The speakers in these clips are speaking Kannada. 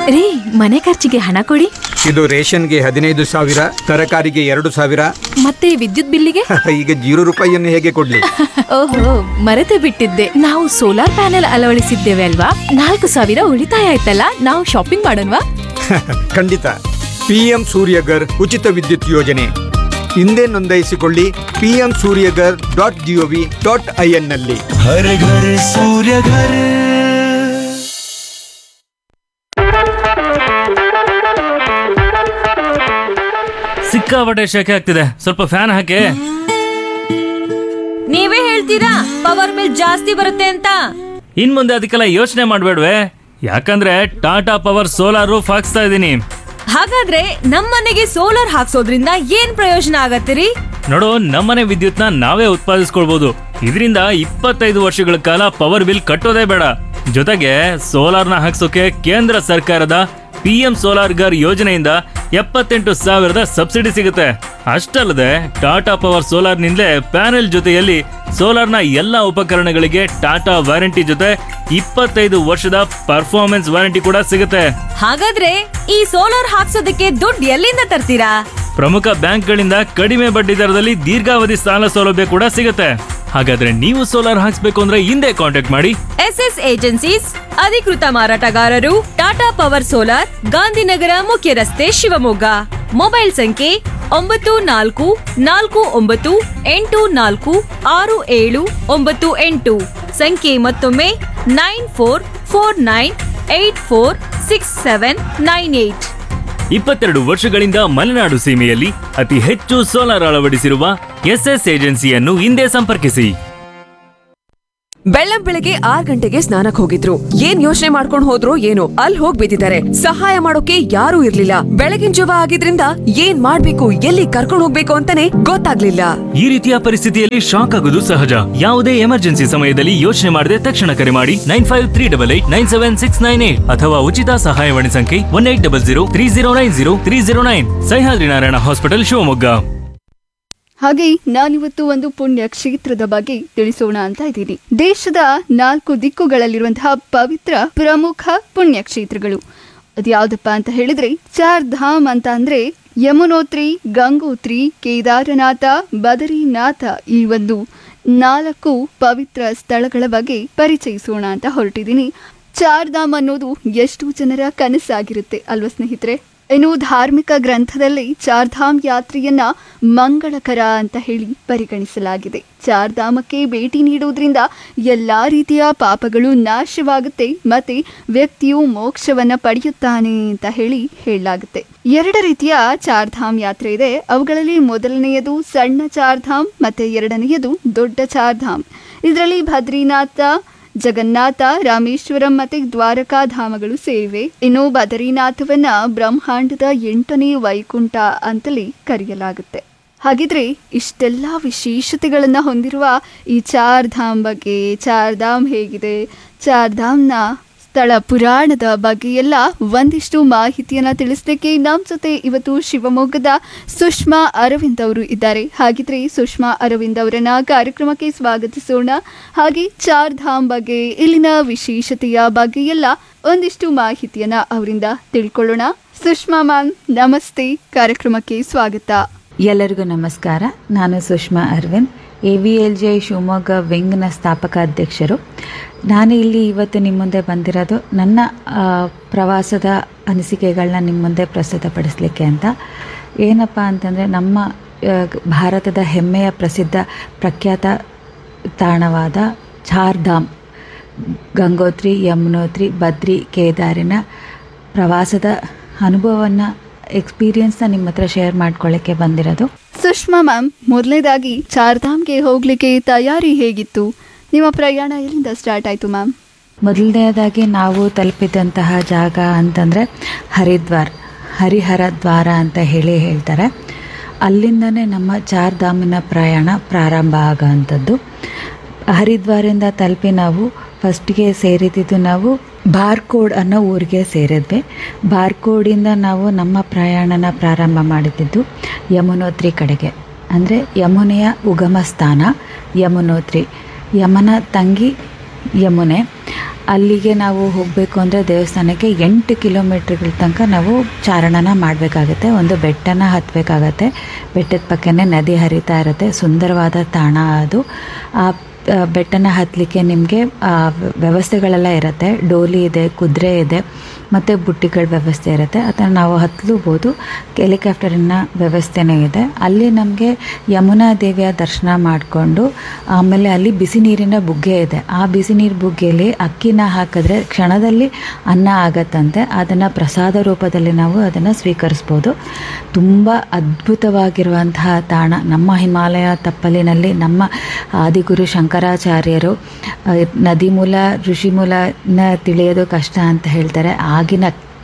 ರೀ ಮನೆ ಖರ್ಚಿಗೆ ಹಣ ಕೊಡಿ ಇದು ರೇಷನ್ಗೆ ಹದಿನೈದು ಸಾವಿರ ತರಕಾರಿಗೆ ಎರಡು ಸಾವಿರ ಮತ್ತೆ ವಿದ್ಯುತ್ ಬಿಲ್ಲಿಗೆ ಈಗ ಜೀರೋ ರೂಪಾಯಿಯನ್ನು ಹೇಗೆ ಕೊಡ್ಲಿ ಓಹೋ ಮರೆತೇ ಬಿಟ್ಟಿದ್ದೆ ನಾವು ಸೋಲಾರ್ ಪ್ಯಾನೆಲ್ ಅಳವಡಿಸಿದ್ದೇವೆ ಅಲ್ವಾ ನಾಲ್ಕು ಸಾವಿರ ಉಳಿತಾಯ ಆಯ್ತಲ್ಲ ನಾವು ಶಾಪಿಂಗ್ ಮಾಡೋಣವಾ ಖಂಡಿತ ಪಿಎಂ ಸೂರ್ಯಗರ್ ಉಚಿತ ವಿದ್ಯುತ್ ಯೋಜನೆ ಹಿಂದೆ ನೋಂದಾಯಿಸಿಕೊಳ್ಳಿ PM Suryaghar dot GOV dot IN ನಲ್ಲಿ हर घर सूर्य घर ಸಿಕ್ಕಾಪಟ್ಟೆ ಶೆಕೆ ಆಗ್ತಿದೆ ಸ್ವಲ್ಪ ಫ್ಯಾನ್ ಹಾಕಿ ನೀವೇ ಹೇಳ್ತೀರಾ ಪವರ್ ಬಿಲ್ ಜಾಸ್ತಿ ಬರುತ್ತೆ ಅಂತ ಇನ್ ಮುಂದೆ ಅದಕ್ಕೆಲ್ಲ ಯೋಚನೆ ಮಾಡ್ಬೇಡ್ವೆ ಯಾಕಂದ್ರೆ ಟಾಟಾ ಪವರ್ ಸೋಲಾರ್ ರೂಫ್ ಹಾಕ್ಸ್ತಾ ಇದ್ದೀನಿ ಹಾಗಾದ್ರೆ ನಮ್ಮನೆಗೆ ಸೋಲಾರ್ ಹಾಕ್ಸೋದ್ರಿಂದ ಏನ್ ಪ್ರಯೋಜನ ಆಗತ್ತಿರಿ ನೋಡು ನಮ್ಮನೆ ವಿದ್ಯುತ್ನ ನಾವೇ ಉತ್ಪಾದಿಸ್ಕೊಳ್ಬಹುದು ಇದರಿಂದ ಇಪ್ಪತ್ತೈದು ವರ್ಷಗಳ ಕಾಲ ಪವರ್ ಬಿಲ್ ಕಟ್ಟೋದೇ ಬೇಡ ಜೊತೆಗೆ ಸೋಲಾರ್ನ ಹಾಕ್ಸೋಕೆ ಕೇಂದ್ರ ಸರ್ಕಾರದ ಪಿ ಎಂ ಸೋಲಾರ್ ಗರ್ ಯೋಜನೆಯಿಂದ ಎಪ್ಪತ್ತೆಂಟು ಸಾವಿರದ ಸಬ್ಸಿಡಿ ಸಿಗುತ್ತೆ ಅಷ್ಟಲ್ಲದೆ ಟಾಟಾ ಪವರ್ ಸೋಲಾರ್ನಿಂದಲೇ ಪ್ಯಾನೆಲ್ ಜೊತೆಯಲ್ಲಿ ಸೋಲಾರ್ನ ಎಲ್ಲ ಉಪಕರಣಗಳಿಗೆ ಟಾಟಾ ವಾರಂಟಿ ಜೊತೆ ಇಪ್ಪತ್ತೈದು ವರ್ಷದ ಪರ್ಫಾರ್ಮೆನ್ಸ್ ವಾರಂಟಿ ಕೂಡ ಸಿಗುತ್ತೆ ಹಾಗಾದ್ರೆ ಈ ಸೋಲಾರ್ ಹಾಕ್ಸೋದಕ್ಕೆ ದುಡ್ಡು ಎಲ್ಲಿಂದ ತರ್ತೀರಾ ಪ್ರಮುಖ ಬ್ಯಾಂಕ್ಗಳಿಂದ ಕಡಿಮೆ ಬಡ್ಡಿ ದರದಲ್ಲಿ ದೀರ್ಘಾವಧಿ ಸಾಲ ಸೌಲಭ್ಯ ಕೂಡ ಸಿಗುತ್ತೆ ಹಾಗಾದ್ರೆ ನೀವು ಸೋಲಾರ್ ಹಾಕ್ಸ್ಬೇಕು ಅಂದ್ರೆ ಹಿಂದೆ ಕಾಂಟ್ಯಾಕ್ಟ್ ಮಾಡಿ ಎಸ್ ಎಸ್ ಏಜೆನ್ಸೀಸ್ ಅಧಿಕೃತ ಮಾರಾಟಗಾರರು ಟಾಟಾ ಪವರ್ ಸೋಲಾರ್ ಗಾಂಧಿನಗರ ಮುಖ್ಯ ರಸ್ತೆ ಶಿವಮೊಗ್ಗ ಮೊಬೈಲ್ ಸಂಖ್ಯೆ ಒಂಬತ್ತು ನಾಲ್ಕು ನಾಲ್ಕು ಒಂಬತ್ತು ಎಂಟು ನಾಲ್ಕು ಆರು ಏಳು ಒಂಬತ್ತು ಎಂಟು ಸಂಖ್ಯೆ ಮತ್ತೊಮ್ಮೆ nine four four nine eight four six seven nine eight ಇಪ್ಪತ್ತೆರಡು ವರ್ಷಗಳಿಂದ ಮಲೆನಾಡು ಸೀಮೆಯಲ್ಲಿ ಅತಿ ಹೆಚ್ಚು ಸೋಲಾರ್ ಅಳವಡಿಸಿರುವ ಎಸ್ಎಸ್ ಏಜೆನ್ಸಿಯನ್ನು ಹಿಂದೆ ಸಂಪರ್ಕಿಸಿ ಬೆಳ್ಳಂ ಬೆಳಗ್ಗೆ ಆರ್ ಗಂಟೆಗೆ ಸ್ನಾನಕ್ ಹೋಗಿದ್ರು ಏನ್ ಯೋಚನೆ ಮಾಡ್ಕೊಂಡ್ ಹೋದ್ರು ಏನೋ ಅಲ್ಲಿ ಹೋಗ್ ಬಿದ್ದಿದ್ದಾರೆ ಸಹಾಯ ಮಾಡೋಕೆ ಯಾರೂ ಇರ್ಲಿಲ್ಲ ಬೆಳಗಿನ ಜವ ಆಗಿದ್ರಿಂದ ಏನ್ ಮಾಡ್ಬೇಕು ಎಲ್ಲಿ ಕರ್ಕೊಂಡ್ ಹೋಗ್ಬೇಕು ಅಂತಾನೆ ಗೊತ್ತಾಗ್ಲಿಲ್ಲ ಈ ರೀತಿಯ ಪರಿಸ್ಥಿತಿಯಲ್ಲಿ ಶಾಕ್ ಆಗುವುದು ಸಹಜ ಯಾವುದೇ ಎಮರ್ಜೆನ್ಸಿ ಸಮಯದಲ್ಲಿ ಯೋಚನೆ ಮಾಡದೆ ತಕ್ಷಣ ಕರೆ ಮಾಡಿ nine five three double eight nine seven six nine eight ಅಥವಾ ಉಚಿತ ಸಹಾಯವಾಣಿ ಸಂಖ್ಯೆ one eight double zero three zero nine zero three zero nine Sahyadri Narayana hospital Shivamogga ಹಾಗೆ ನಾನಿವತ್ತು ಒಂದು ಪುಣ್ಯ ಕ್ಷೇತ್ರದ ಬಗ್ಗೆ ತಿಳಿಸೋಣ ಅಂತ ಇದ್ದೀನಿ ದೇಶದ ನಾಲ್ಕು ದಿಕ್ಕುಗಳಲ್ಲಿರುವಂತಹ ಪವಿತ್ರ ಪ್ರಮುಖ ಪುಣ್ಯ ಕ್ಷೇತ್ರಗಳು ಅದ್ಯಾವ್ದಪ್ಪ ಅಂತ ಹೇಳಿದ್ರೆ ಚಾರ್ ಧಾಮ್ ಅಂತ ಅಂದ್ರೆ ಯಮುನೋತ್ರಿ ಗಂಗೋತ್ರಿ ಕೇದಾರನಾಥ ಬದರಿನಾಥ ಈ ಒಂದು ನಾಲ್ಕು ಪವಿತ್ರ ಸ್ಥಳಗಳ ಬಗ್ಗೆ ಪರಿಚಯಿಸೋಣ ಅಂತ ಹೊರಟಿದ್ದೀನಿ ಚಾರ್ಧಾಮ್ ಅನ್ನೋದು ಎಷ್ಟು ಜನರ ಕನಸಾಗಿರುತ್ತೆ ಅಲ್ವಾ ಸ್ನೇಹಿತರೆ ಇನ್ನು ಧಾರ್ಮಿಕ ಗ್ರಂಥದಲ್ಲಿ ಚಾರ್ಧಾಮ್ ಯಾತ್ರೆಯನ್ನ ಮಂಗಳಕರ ಅಂತ ಹೇಳಿ ಪರಿಗಣಿಸಲಾಗಿದೆ ಚಾರ್ಧಾಮಕ್ಕೆ ಭೇಟಿ ನೀಡುವುದರಿಂದ ಎಲ್ಲಾ ರೀತಿಯ ಪಾಪಗಳು ನಾಶವಾಗುತ್ತೆ ಮತ್ತೆ ವ್ಯಕ್ತಿಯು ಮೋಕ್ಷವನ್ನ ಪಡೆಯುತ್ತಾನೆ ಅಂತ ಹೇಳಿ ಹೇಳಲಾಗುತ್ತೆ ಎರಡು ರೀತಿಯ ಚಾರ್ಧಾಮ್ ಯಾತ್ರೆ ಇದೆ ಅವುಗಳಲ್ಲಿ ಮೊದಲನೆಯದು ಸಣ್ಣ ಚಾರ್ಧಾಮ್ ಮತ್ತೆ ಎರಡನೆಯದು ದೊಡ್ಡ ಚಾರ್ಧಾಮ್ ಇದರಲ್ಲಿ ಬದ್ರಿನಾಥ ಜಗನ್ನಾಥ ರಾಮೇಶ್ವರಂ ಮತ್ತೆ ದ್ವಾರಕಾ ಧಾಮಗಳು ಸೇರಿವೆ ಇನ್ನು ಬದರಿನಾಥವನ್ನ ಬ್ರಹ್ಮಾಂಡದ ಎಂಟನೇ ವೈಕುಂಠ ಅಂತಲೇ ಕರೆಯಲಾಗುತ್ತೆ ಹಾಗಿದ್ರೆ ಇಷ್ಟೆಲ್ಲ ವಿಶೇಷತೆಗಳನ್ನ ಹೊಂದಿರುವ ಈ ಚಾರ್ ಧಾಮ್ ಬಗ್ಗೆ ಚಾರ್ ಧಾಮ್ ಹೇಗಿದೆ ಚಾರ್ ಧಾಮ್ನ ಸ್ಥಳ ಪುರಾಣದ ಬಗ್ಗೆ ಎಲ್ಲ ಒಂದಿಷ್ಟು ಮಾಹಿತಿಯನ್ನ ತಿಳಿಸ್ಲಿಕ್ಕೆ ನಮ್ಮ ಜೊತೆ ಇವತ್ತು ಶಿವಮೊಗ್ಗದ ಸುಷ್ಮಾ ಅರವಿಂದ್ ಅವರು ಇದ್ದಾರೆ ಹಾಗಿದ್ರೆ ಸುಷ್ಮಾ ಅರವಿಂದ್ ಅವರನ್ನ ಕಾರ್ಯಕ್ರಮಕ್ಕೆ ಸ್ವಾಗತಿಸೋಣ ಹಾಗೆ ಚಾರ್ ಧಾಮ್ ಬಗ್ಗೆ ಇಲ್ಲಿನ ವಿಶೇಷತೆಯ ಬಗ್ಗೆ ಎಲ್ಲ ಒಂದಿಷ್ಟು ಮಾಹಿತಿಯನ್ನ ಅವರಿಂದ ತಿಳ್ಕೊಳ್ಳೋಣ ಸುಷ್ಮಾ ಮ್ಯಾಮ್ ನಮಸ್ತೆ ಕಾರ್ಯಕ್ರಮಕ್ಕೆ ಸ್ವಾಗತ ಎಲ್ಲರಿಗೂ ನಮಸ್ಕಾರ ನಾನು Sushma Aravind A V L J Shivamogga ವಿಂಗ್ನ ಸ್ಥಾಪಕ ಅಧ್ಯಕ್ಷರು ನಾನು ಇಲ್ಲಿ ಇವತ್ತು ನಿಮ್ಮ ಮುಂದೆ ಬಂದಿರೋದು ನನ್ನ ಆ, ಪ್ರವಾಸದ ಅನಿಸಿಕೆಗಳನ್ನ ನಿಮ್ಮ ಮುಂದೆ ಪ್ರಸ್ತುತಪಡಿಸಲಿಕ್ಕೆ ಅಂತ ಏನಪ್ಪ ಅಂತಂದರೆ ನಮ್ಮ ಆ, ಭಾರತದ ಹೆಮ್ಮೆಯ ಪ್ರಸಿದ್ಧ ಪ್ರಖ್ಯಾತ ತಾಣವಾದ ಚಾರ್ಧಾಮ್ ಗಂಗೋತ್ರಿ ಯಮುನೋತ್ರಿ ಬದ್ರಿ ಕೇದಾರಿನ ಪ್ರವಾಸದ ಅನುಭವವನ್ನು ಎಕ್ಸ್ಪೀರಿಯನ್ಸ್ನ ನಿಮ್ಮ ಹತ್ರ ಶೇರ್ ಮಾಡ್ಕೊಳ್ಳಿಕ್ಕೆ ಬಂದಿರೋದು ಸುಷ್ಮಾ ಮ್ಯಾಮ್ ಮೊದಲನೇದಾಗಿ ಚಾರ್ಧಾಮ್ಗೆ ಹೋಗ್ಲಿಕ್ಕೆ ತಯಾರಿ ಹೇಗಿತ್ತು ನಿಮ್ಮ ಪ್ರಯಾಣ ಎಲ್ಲಿಂದ ಸ್ಟಾರ್ಟ್ ಆಯ್ತು ಮ್ಯಾಮ್ ಮೊದಲನೇದಾಗಿ ನಾವು ತಲುಪಿದಂತಹ ಜಾಗ ಅಂತಂದರೆ ಹರಿದ್ವಾರ್ ಹರಿಹರ ದ್ವಾರ ಅಂತ ಹೇಳಿ ಹೇಳ್ತಾರೆ ಅಲ್ಲಿಂದನೇ ನಮ್ಮ ಚಾರ್ಧಾಮಿನ ಪ್ರಯಾಣ ಪ್ರಾರಂಭ ಆಗೋವಂಥದ್ದು ಹರಿದ್ವಾರಿಂದ ತಲುಪಿ ನಾವು ಫಸ್ಟ್ಗೆ ಸೇರಿದ್ದು ನಾವು ಬಾರ್ಕೋಡ್ ಅನ್ನೋ ಊರಿಗೆ ಸೇರಿದ್ವಿ ಬಾರ್ಕೋಡಿಂದ ನಾವು ನಮ್ಮ ಪ್ರಯಾಣನ ಪ್ರಾರಂಭ ಮಾಡಿದ್ದು ಯಮುನೋತ್ರಿ ಕಡೆಗೆ ಅಂದರೆ ಯಮುನೆಯ ಉಗಮ ಸ್ಥಾನ ಯಮುನೋತ್ರಿ ಯಮನ ತಂಗಿ ಯಮುನೆ ಅಲ್ಲಿಗೆ ನಾವು ಹೋಗಬೇಕು ಅಂದರೆ ದೇವಸ್ಥಾನಕ್ಕೆ ಎಂಟು ಕಿಲೋಮೀಟ್ರ್ಗಳ ತನಕ ನಾವು ಚಾರಣನ ಮಾಡಬೇಕಾಗತ್ತೆ ಒಂದು ಬೆಟ್ಟನ ಹತ್ತಬೇಕಾಗತ್ತೆ ಬೆಟ್ಟದ ಪಕ್ಕನೇ ನದಿ ಹರಿತಾ ಇರುತ್ತೆ ಸುಂದರವಾದ ತಾಣ ಅದು ಆ ಆ, ಬೆಟ್ಟನ ಹತ್ತಲಿಕ್ಕೆ ನಿಮಗೆ ವ್ಯವಸ್ಥೆಗಳೆಲ್ಲ ಇರುತ್ತೆ ಡೋಲಿ ಇದೆ ಕುದುರೆ ಇದೆ ಮತ್ತು ಬುಟ್ಟಿಗಳ ವ್ಯವಸ್ಥೆ ಇರುತ್ತೆ ಅದನ್ನು ನಾವು ಹತ್ತಲೂಬೋದು ಹೆಲಿಕಾಪ್ಟರಿನ ವ್ಯವಸ್ಥೆನೂ ಇದೆ ಅಲ್ಲಿ ನಮಗೆ ಯಮುನಾ ದೇವಿಯ ದರ್ಶನ ಮಾಡಿಕೊಂಡು ಆಮೇಲೆ ಅಲ್ಲಿ ಬಿಸಿ ನೀರಿನ ಬುಗ್ಗೆ ಇದೆ ಆ ಬಿಸಿ ನೀರು ಬುಗ್ಗೆಯಲ್ಲಿ ಅಕ್ಕಿನ ಹಾಕಿದ್ರೆ ಕ್ಷಣದಲ್ಲಿ ಅನ್ನ ಆಗತ್ತಂತೆ ಅದನ್ನು ಪ್ರಸಾದ ರೂಪದಲ್ಲಿ ನಾವು ಅದನ್ನು ಸ್ವೀಕರಿಸ್ಬೋದು ತುಂಬ ಅದ್ಭುತವಾಗಿರುವಂತಹ ತಾಣ ನಮ್ಮ ಹಿಮಾಲಯ ತಪ್ಪಲಿನಲ್ಲಿ ನಮ್ಮ ಆದಿಗುರು ಶಂಕರಾಚಾರ್ಯರು ಆ, ನದಿ ಮೂಲ ಋಷಿ ಮೂಲನ ತಿಳಿಯೋದು ಕಷ್ಟ ಅಂತ ಹೇಳ್ತಾರೆ ಆಗಿನ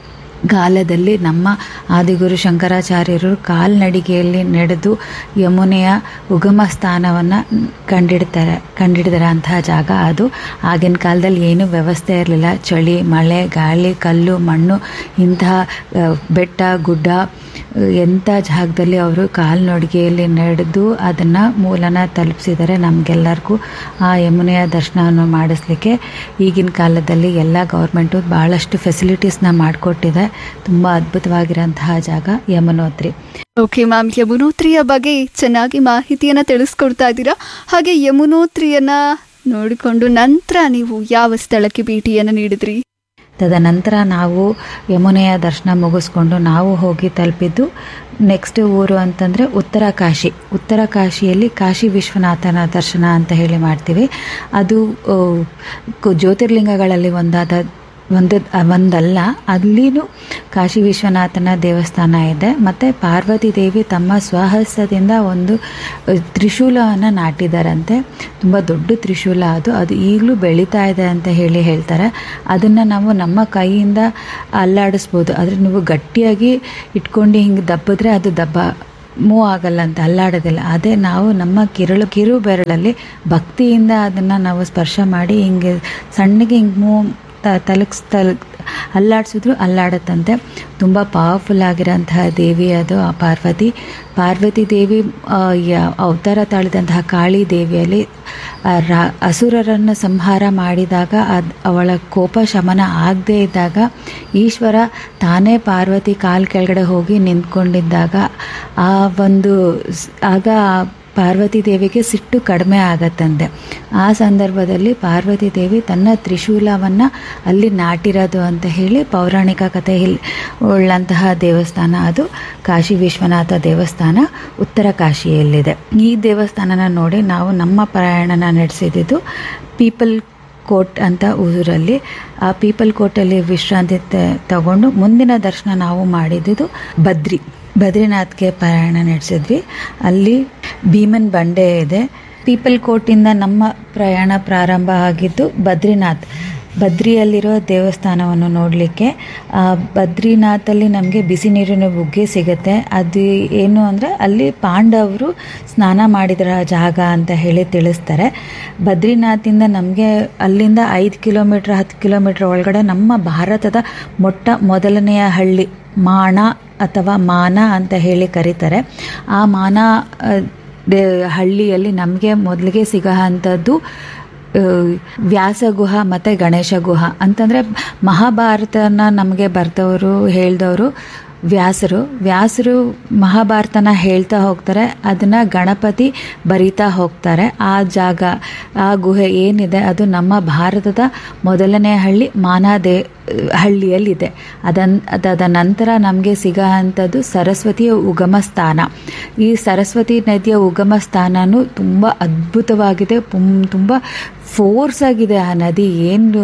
ಕಾಲದಲ್ಲಿ ನಮ್ಮ ಆದಿಗುರು ಶಂಕರಾಚಾರ್ಯರು ಕಾಲ್ನಡಿಗೆಯಲ್ಲಿ ನಡೆದು ಯಮುನೆಯ ಉಗಮ ಸ್ಥಾನವನ್ನು ಕಂಡಿಡ್ತಾರೆ ಕಂಡಿಡಿದಾರೆ ಅಂತಹ ಜಾಗ ಅದು ಆಗಿನ ಕಾಲದಲ್ಲಿ ಏನೂ ವ್ಯವಸ್ಥೆ ಇರಲಿಲ್ಲ ಚಳಿ ಮಳೆ ಗಾಳಿ ಕಲ್ಲು ಮಣ್ಣು ಇಂತಹ ಆ, ಬೆಟ್ಟ ಗುಡ್ಡ ಆ, ಎಂಥ ಜಾಗದಲ್ಲಿ ಅವರು ಕಾಲ್ನಡಿಗೆಯಲ್ಲಿ ನಡೆದು ಅದನ್ನು ಮೂಲನ ತಲುಪಿಸಿದ್ದಾರೆ ನಮಗೆಲ್ಲರಿಗೂ ಆ ಯಮುನೆಯ ದರ್ಶನವನ್ನು ಮಾಡಿಸ್ಲಿಕ್ಕೆ ಈಗಿನ ಕಾಲದಲ್ಲಿ ಎಲ್ಲ ಗೌರ್ಮೆಂಟು ಭಾಳಷ್ಟು ಫೆಸಿಲಿಟೀಸ್ನ ಮಾಡಿಕೊಟ್ಟಿದೆ ತುಂಬ ಅದ್ಭುತವಾಗಿರೋಂತಹ ಜಾಗ ಯಮುನೋತ್ರಿ ಓಕೆ ಮ್ಯಾಮ್ ಯಮುನೋತ್ರಿಯ ಬಗ್ಗೆ ಚೆನ್ನಾಗಿ ಮಾಹಿತಿಯನ್ನು ತಿಳಿಸ್ಕೊಡ್ತಾ ಇದ್ದೀರಾ ಹಾಗೆ ಯಮುನೋತ್ರಿಯನ್ನ ನೋಡಿಕೊಂಡು ನಂತರ ನೀವು ಯಾವ ಸ್ಥಳಕ್ಕೆ ಭೇಟಿಯನ್ನು ನೀಡಿದ್ರಿ ತದನಂತರ ನಾವು ಯಮುನೆಯ ದರ್ಶನ ಮುಗಿಸ್ಕೊಂಡು ನಾವು ಹೋಗಿ ತಲುಪಿದ್ದು ನೆಕ್ಸ್ಟ್ ಊರು ಅಂತಂದರೆ ಉತ್ತರ ಕಾಶಿ ಉತ್ತರ ಕಾಶಿಯಲ್ಲಿ ಕಾಶಿ ವಿಶ್ವನಾಥನ ದರ್ಶನ ಅಂತ ಹೇಳಿ ಮಾಡ್ತೀವಿ ಅದು ಆ, ಕು- ಜ್ಯೋತಿರ್ಲಿಂಗಗಳಲ್ಲಿ ಒಂದಾದ ಒಂದು ಒಂದಲ್ಲ ಅಲ್ಲಿನೂ ಕಾಶಿ ವಿಶ್ವನಾಥನ ದೇವಸ್ಥಾನ ಇದೆ ಮತ್ತು ಪಾರ್ವತಿ ದೇವಿ ತಮ್ಮ ಸ್ವಹಸ್ತದಿಂದ ಒಂದು ಅ, ತ್ರಿಶೂಲವನ್ನು ನಾಟಿದಾರಂತೆ ತುಂಬ ದೊಡ್ಡ ತ್ರಿಶೂಲ ಅದು ಅದು ಈಗಲೂ ಬೆಳೀತಾ ಇದೆ ಅಂತ ಹೇಳಿ ಹೇಳ್ತಾರೆ ಅದನ್ನು ನಾವು ನಮ್ಮ ಕೈಯಿಂದ ಅಲ್ಲಾಡಿಸ್ಬೋದು ಆದರೆ ನೀವು ಗಟ್ಟಿಯಾಗಿ ಇಟ್ಕೊಂಡು ಹಿಂಗೆ ದಬ್ಬಿದ್ರೆ ಅದು ದಬ್ಬ ಮೂವ್ ಆಗಲ್ಲ ಅಂತ ಅಲ್ಲಾಡೋದಿಲ್ಲ ಅದೇ ನಾವು ನಮ್ಮ ಕಿರುಳು ಕಿರು ಬೆರಳಲ್ಲಿ ಭಕ್ತಿಯಿಂದ ಅದನ್ನು ನಾವು ಸ್ಪರ್ಶ ಮಾಡಿ ಹಿಂಗೆ ಸಣ್ಣಗೆ ಹಿಂಗೆ ಮೂವ್ ತಲುಕ್ಸ್ ತಲ್ ಅಲ್ಲಾಡಿಸಿದ್ರು ಅಲ್ಲಾಡತ್ತಂತೆ ತುಂಬ ಪವರ್ಫುಲ್ ಆಗಿರೋಂತಹ ದೇವಿ ಅದು ಆ ಪಾರ್ವತಿ ಪಾರ್ವತಿ ದೇವಿ ಆ, ಯ- ಅವತಾರ ತಾಳಿದಂತಹ ಕಾಳಿ ದೇವಿಯಲ್ಲಿ ಆ ರಾ ಅಸುರರನ್ನು ಸಂಹಾರ ಮಾಡಿದಾಗ ಅದು ಅವಳ ಕೋಪ ಶಮನ ಆಗದೇ ಇದ್ದಾಗ ಈಶ್ವರ ತಾನೇ ಪಾರ್ವತಿ ಕಾಲ್ ಕೆಳಗಡೆ ಹೋಗಿ ನಿಂತ್ಕೊಂಡಿದ್ದಾಗ ಆ ಒಂದು ಸ್- ಆಗ ಆ ಪಾರ್ವತಿ ದೇವಿಗೆ ಸಿಟ್ಟು ಕಡಿಮೆ ಆಗತ್ತಂತೆ ಆ ಸಂದರ್ಭದಲ್ಲಿ ಪಾರ್ವತಿ ದೇವಿ ತನ್ನ ತ್ರಿಶೂಲವನ್ನು ಅಲ್ಲಿ ನಾಟಿರೋದು ಅಂತ ಹೇಳಿ ಪೌರಾಣಿಕ ಕಥೆ ಹಿಲ್ ಉಳ್ಳಂತಹ ದೇವಸ್ಥಾನ ಅದು ಕಾಶಿ ವಿಶ್ವನಾಥ ದೇವಸ್ಥಾನ ಉತ್ತರ ಕಾಶಿಯಲ್ಲಿದೆ ಈ ದೇವಸ್ಥಾನನ ನೋಡಿ ನಾವು ನಮ್ಮ ಪ್ರಯಾಣನ ನಡೆಸಿದ್ದು ಪೀಪಲ್ ಕೋಟ್ ಅಂತ ಊರಲ್ಲಿ ಆ ಪೀಪಲ್ ಕೋಟಲ್ಲಿ ವಿಶ್ರಾಂತಿ ತ- ತಗೊಂಡು ಮುಂದಿನ ದರ್ಶನ ನಾವು ಮಾಡಿದ್ದು ಬದ್ರಿ ಬದ್ರಿನಾಥ್ಗೆ ಪ್ರಯಾಣ ನಡೆಸಿದ್ವಿ ಅಲ್ಲಿ ಭೀಮನ್ ಬಂಡೆ ಇದೆ ಪೀಪಲ್ ಕೋಟಿಂದ ನಮ್ಮ ಪ್ರಯಾಣ ಪ್ರಾರಂಭ ಆಗಿದ್ದು ಬದ್ರಿನಾಥ್ ಬದ್ರಿಯಲ್ಲಿರೋ ದೇವಸ್ಥಾನವನ್ನು ನೋಡಲಿಕ್ಕೆ ಬದ್ರಿನಾಥಲ್ಲಿ ನಮಗೆ ಬಿಸಿ ನೀರಿನ ಬುಗ್ಗೆ ಸಿಗುತ್ತೆ ಅದು ಏನು ಅಂದರೆ ಅಲ್ಲಿ ಪಾಂಡವರು ಸ್ನಾನ ಮಾಡಿದ್ರ ಜಾಗ ಅಂತ ಹೇಳಿ ತಿಳಿಸ್ತಾರೆ ಬದ್ರಿನಾಥಿಂದ ನಮಗೆ ಅಲ್ಲಿಂದ ಐದು ಕಿಲೋಮೀಟ್ರ್ ಹತ್ತು ಕಿಲೋಮೀಟ್ರ್ ಒಳಗಡೆ ನಮ್ಮ ಭಾರತದ ಮೊಟ್ಟ ಮೊದಲನೆಯ ಹಳ್ಳಿ ಮಾಣ ಅಥವಾ ಮಾನ ಅಂತ ಹೇಳಿ ಕರೀತಾರೆ ಆ ಮಾನ ಆ, ದೇ- ಹಳ್ಳಿಯಲ್ಲಿ ನಮಗೆ ಮೊದಲಿಗೆ ಸಿಗೋ ಅಂಥದ್ದು ಆ, ವ್ಯಾಸಗುಹ ಮತ್ತು ಗಣೇಶ ಗುಹ ಅಂತಂದರೆ ಮಹಾಭಾರತನ ನಮಗೆ ಬರೆದವರು ಹೇಳ್ದವರು ವ್ಯಾಸರು ವ್ಯಾಸರು ಮಹಾಭಾರತನ ಹೇಳ್ತಾ ಹೋಗ್ತಾರೆ ಅದನ್ನು ಗಣಪತಿ ಬರಿತಾ ಹೋಗ್ತಾರೆ ಆ ಜಾಗ ಆ ಗುಹೆ ಏನಿದೆ ಅದು ನಮ್ಮ ಭಾರತದ ಮೊದಲನೇ ಹಳ್ಳಿ ಮಾನಾದೇ ಹಳ್ಳಿಯಲ್ಲಿದೆ ಅದನ್ ಅದಾದ ನಂತರ ನಮಗೆ ಸಿಗೋ ಅಂಥದ್ದು ಸರಸ್ವತಿಯ ಉಗಮ ಸ್ಥಾನ ಈ ಸರಸ್ವತಿ ನದಿಯ ಉಗಮ ಸ್ಥಾನನೂ ತುಂಬ ಅದ್ಭುತವಾಗಿದೆ ಪುಂ- ತುಂಬ ಫೋರ್ಸ್ ಆಗಿದೆ ಆ ನದಿ ಏನು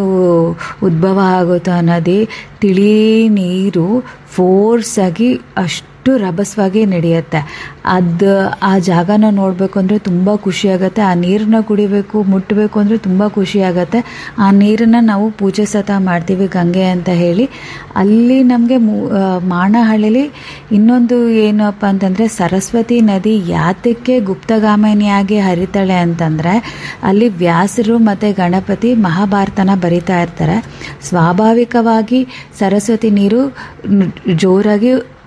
ಉದ್ಭವ ಆಗುತ್ತೋ ಆ ನದಿ ತಿಳಿ ನೀರು ಫೋರ್ಸ್ ಆಗಿ ಅಷ್ಟು ರಭಸವಾಗಿ ನಡೆಯುತ್ತೆ ಅದು ಆ ಜಾಗನ ನೋಡಬೇಕು ಅಂದರೆ ತುಂಬ ಖುಷಿಯಾಗತ್ತೆ ಆ ನೀರನ್ನ ಕುಡಿಬೇಕು ಮುಟ್ಟಬೇಕು ಅಂದರೆ ತುಂಬ ಖುಷಿಯಾಗತ್ತೆ ಆ ನೀರನ್ನು ನಾವು ಪೂಜೆ ಸತ ಮಾಡ್ತೀವಿ ಗಂಗೆ ಅಂತ ಹೇಳಿ ಅಲ್ಲಿ ನಮಗೆ ಮಾಣಹಳ್ಳಿಲಿ ಇನ್ನೊಂದು ಏನಪ್ಪ ಅಂತಂದರೆ ಸರಸ್ವತಿ ನದಿ ಯಾತಕ್ಕೆ ಗುಪ್ತಗಾಮಿನಿಯಾಗಿ ಹರಿತಾಳೆ ಅಂತಂದರೆ ಅಲ್ಲಿ ವ್ಯಾಸರು ಮತ್ತು ಗಣಪತಿ ಮಹಾಭಾರತನ ಬರಿತಾ ಇರ್ತಾರೆ ಸ್ವಾಭಾವಿಕವಾಗಿ ಸರಸ್ವತಿ ನೀರು ನ್- ಜೋರಾಗಿ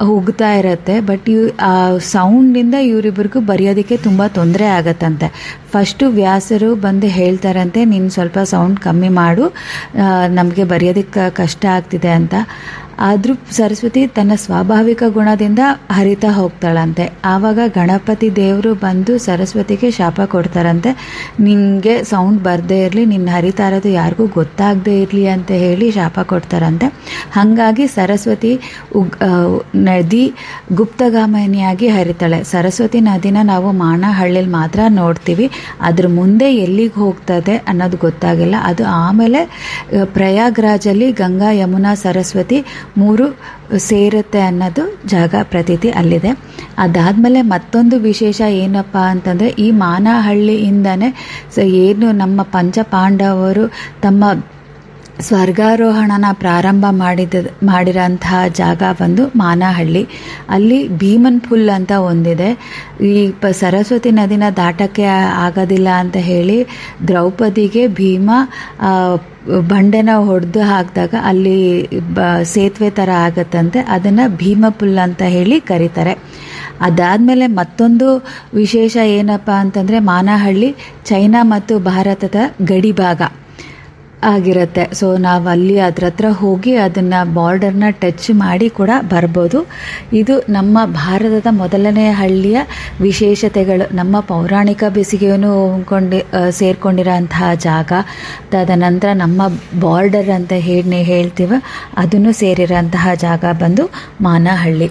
ಉಗ್ತಾ ಇರುತ್ತೆ ಬಟ್ ಇವ್ ಆ ಸೌಂಡಿಂದ ಇವರಿಬ್ಬರಿಗೂ ಬರೆಯೋದಕ್ಕೆ ತುಂಬ ತೊಂದರೆ ಆಗತ್ತಂತೆ ಫಸ್ಟು ವ್ಯಾಸರು ಬಂದು ಹೇಳ್ತಾರಂತೆ ನೀನು ಸ್ವಲ್ಪ ಸೌಂಡ್ ಕಮ್ಮಿ ಮಾಡು ನಮಗೆ ಬರೆಯೋದಕ್ಕೆ ಕಷ್ಟ ಆಗ್ತಿದೆ ಅಂತ ಆದರೂ ಸರಸ್ವತಿ ತನ್ನ ಸ್ವಾಭಾವಿಕ ಗುಣದಿಂದ ಹರಿತಾ ಹೋಗ್ತಾಳಂತೆ ಆವಾಗ ಗಣಪತಿ ದೇವರು ಬಂದು ಸರಸ್ವತಿಗೆ ಶಾಪ ಕೊಡ್ತಾರಂತೆ ನಿನಗೆ ಸೌಂಡ್ ಬರದೇ ಇರಲಿ ನಿನ್ನ ಹರಿತಾ ಇರೋದು ಯಾರಿಗೂ ಗೊತ್ತಾಗದೇ ಇರಲಿ ಅಂತ ಹೇಳಿ ಶಾಪ ಕೊಡ್ತಾರಂತೆ ಹಾಗಾಗಿ ಸರಸ್ವತಿ ಉಗ್ ಆ, ನದಿ ಗುಪ್ತಗಾಮಿನಿಯಾಗಿ ಹರಿತಾಳೆ ಸರಸ್ವತಿ ನದಿನ ನಾವು ಮಾನಹಳ್ಳಿಲಿ ಮಾತ್ರ ನೋಡ್ತೀವಿ ಅದ್ರ ಮುಂದೆ ಎಲ್ಲಿಗೆ ಹೋಗ್ತದೆ ಅನ್ನೋದು ಗೊತ್ತಾಗಿಲ್ಲ ಅದು ಆಮೇಲೆ ಆ, ಪ್ರಯಾಗ್ರಾಜಲ್ಲಿ ಗಂಗಾ ಯಮುನಾ ಸರಸ್ವತಿ ಮೂರು ಸೇರುತ್ತೆ ಅನ್ನೋದು ಜಾಗ ಪ್ರತೀತಿ ಅಲ್ಲಿದೆ ಅದಾದಮೇಲೆ ಮತ್ತೊಂದು ವಿಶೇಷ ಏನಪ್ಪ ಅಂತಂದರೆ ಈ ಮಾನಹಳ್ಳಿಯಿಂದನೇ ಸ ಏನು ನಮ್ಮ ಪಂಚ ಪಾಂಡವರು ತಮ್ಮ ಸ್ವರ್ಗಾರೋಹಣನ ಪ್ರಾರಂಭ ಮಾಡಿದ ಮಾಡಿರೋಂತಹ ಜಾಗ ಬಂದು ಮಾನಹಳ್ಳಿ ಅಲ್ಲಿ ಭೀಮನ್ ಫುಲ್ ಅಂತ ಒಂದಿದೆ ಈ ಪ ಸರಸ್ವತಿ ನದಿನ ದಾಟಕ್ಕೆ ಆಗೋದಿಲ್ಲ ಅಂತ ಹೇಳಿ ದ್ರೌಪದಿಗೆ ಭೀಮ ಆ, ಬಂಡೆನ ಹೊಡೆದು ಹಾಕಿದಾಗ ಅಲ್ಲಿ ಬ ಸೇತುವೆ ಥರ ಆಗತ್ತಂತೆ ಅದನ್ನು ಭೀಮಪುಲ್ ಅಂತ ಹೇಳಿ ಕರೀತಾರೆ ಅದಾದಮೇಲೆ ಮತ್ತೊಂದು ವಿಶೇಷ ಏನಪ್ಪ ಅಂತಂದರೆ ಮಾನಹಳ್ಳಿ ಚೈನಾ ಮತ್ತು ಭಾರತದ ಗಡಿ ಭಾಗ ಆಗಿರುತ್ತೆ ಸೊ ನಾವು ಅಲ್ಲಿ ಅದ್ರ ಹತ್ರ ಹೋಗಿ ಅದನ್ನು ಬಾರ್ಡರ್ನ ಟಚ್ ಮಾಡಿ ಕೂಡ ಬರ್ಬೋದು ಇದು ನಮ್ಮ ಭಾರತದ ಮೊದಲನೇ ಹಳ್ಳಿಯ ವಿಶೇಷತೆಗಳು ನಮ್ಮ ಪೌರಾಣಿಕ ಬೇಸಿಗೆಯನ್ನು ಕೊಂಡು ಸೇರ್ಕೊಂಡಿರೋ ಅಂತಹ ಜಾಗ ತದನಂತರ ನಮ್ಮ ಬಾರ್ಡರ್ ಅಂತ ಹೇಳಿ ಹೇಳ್ತೀವ ಅದನ್ನು ಸೇರಿರೋಂತಹ ಜಾಗ ಬಂದು ಮಾನಹಳ್ಳಿ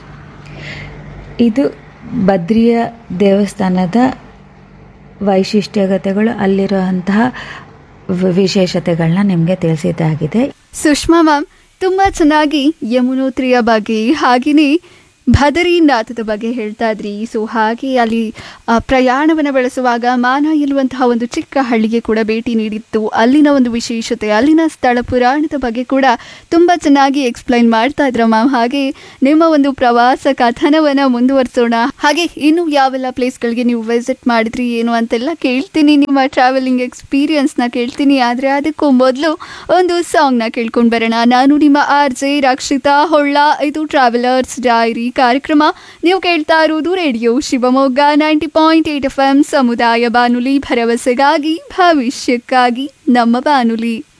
ಇದು ಬದ್ರಿಯ ದೇವಸ್ಥಾನದ ವೈಶಿಷ್ಟ್ಯತೆಗಳು ಅಲ್ಲಿರುವಂತಹ ವ- ವಿಶೇಷತೆಗಳನ್ನ ನಿಮಗೆ ತಿಳಿಸಿದ್ದಾಗಿದೆ ಸುಷ್ಮಾ ಮ್ಯಾಮ್ ತುಂಬ ಚೆನ್ನಾಗಿ ಯಮುನೋತ್ರಿಯ ಬಗ್ಗೆ ಹಾಗೆಯೇ ಬದರಿನಾಥದ ಬಗ್ಗೆ ಹೇಳ್ತಾ ಇದ್ರಿ ಸೊ ಹಾಗೆ ಅಲ್ಲಿ ಆ, ಪ್ರಯಾಣವನ್ನು ಬೆಳೆಸುವಾಗ ಮಾನ ಎನ್ನುವಂತಹ ಒಂದು ಚಿಕ್ಕ ಹಳ್ಳಿಗೆ ಕೂಡ ಭೇಟಿ ನೀಡಿತ್ತು ಅಲ್ಲಿನ ಒಂದು ವಿಶೇಷತೆ ಅಲ್ಲಿನ ಸ್ಥಳ ಪುರಾಣದ ಬಗ್ಗೆ ಕೂಡ ತುಂಬ ಚೆನ್ನಾಗಿ ಎಕ್ಸ್ಪ್ಲೈನ್ ಮಾಡ್ತಾ ಇದ್ರ ಮ್ಯಾಮ್ ಹಾಗೆ ನಿಮ್ಮ ಒಂದು ಪ್ರವಾಸ ಕಥನವನ್ನು ಮುಂದುವರಿಸೋಣ ಹಾಗೆ ಇನ್ನು ಯಾವೆಲ್ಲ ಪ್ಲೇಸ್ಗಳಿಗೆ ನೀವು ವಿಸಿಟ್ ಮಾಡಿದ್ರಿ ಏನು ಅಂತೆಲ್ಲ ಕೇಳ್ತೀನಿ ನಿಮ್ಮ ಟ್ರಾವೆಲಿಂಗ್ ಎಕ್ಸ್ಪೀರಿಯನ್ಸ್ನ ಕೇಳ್ತೀನಿ ಆದರೆ ಅದಕ್ಕೂ ಮೊದಲು ಒಂದು ಸಾಂಗ್ನ ಕೇಳ್ಕೊಂಡು ಬರೋಣ ನಾನು ನಿಮ್ಮ ಆರ್ ಜೆ ರಕ್ಷಿತಾ ಹೊಳ್ಳ ಇದು ಟ್ರಾವೆಲರ್ಸ್ ಡೈರಿ ಕಾರ್ಯಕ್ರಮ ನೀವು ಕೇಳ್ತಾ ಇರುವುದು radio Shivamogga ninety point eight F M ಸಮುದಾಯ ಬಾನುಲಿ ಭರವಸೆಗಾಗಿ ಭವಿಷ್ಯಕ್ಕಾಗಿ ನಮ್ಮ ಬಾನುಲಿ